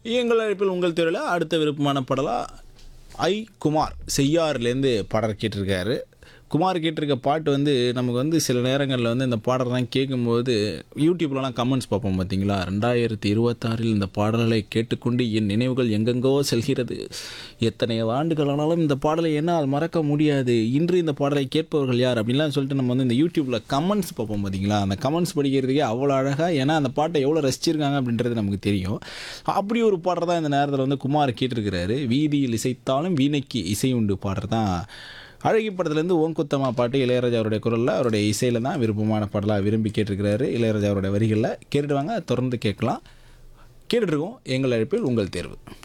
எங்கள் அழைப்பில் உங்கள் தெருவில் அடுத்த விருப்பமான பாடலாக ஐ குமார் செய்யாறுலேருந்து பாடல் கேட்டிருக்காரு குமார் கேட்டிருக்க பாட்டு வந்து நமக்கு வந்து சில நேரங்களில் வந்து இந்த பாடலாம் கேட்கும்போது யூடியூப்லலாம் கமெண்ட்ஸ் பார்ப்போம் பார்த்தீங்களா ரெண்டாயிரத்தி இருபத்தாறில் இந்த பாடல்களை கேட்டுக்கொண்டு என் நினைவுகள் எங்கெங்கோ செல்கிறது எத்தனை ஆண்டுகள் ஆனாலும் இந்த பாடலை என்னால் மறக்க முடியாது இன்று இந்த பாடலை கேட்பவர்கள் யார் அப்படின்லாம் சொல்லிட்டு நம்ம வந்து இந்த யூடியூப்பில் கமெண்ட்ஸ் பார்ப்போம் பார்த்தீங்களா அந்த கமெண்ட்ஸ் படிக்கிறதுக்கே அவ்வளோ அழகாக ஏன்னா அந்த பாட்டை எவ்வளோ ரசிச்சிருக்காங்க அப்படின்றது நமக்கு தெரியும் அப்படி ஒரு பாடல் தான் இந்த நேரத்தில் வந்து குமார் கேட்டிருக்கிறாரு வீதியில் இசைத்தாலும் வீணைக்கு இசை உண்டு பாடுறது தான் அழகி படத்துலேருந்து ஓங்குத்தமா பாட்டு இளையராஜா அவருடைய குரலில் அவருடைய இசையில் தான் விருப்பமான பாடலாக விரும்பி கேட்டிருக்கிறாரு இளையராஜா அவருடைய வரிகளில் கேட்டுட்டு வாங்க தொடர்ந்து கேட்கலாம் கேட்டுட்ருக்கோம் எங்கள் அழைப்பில் உங்கள் தேர்வு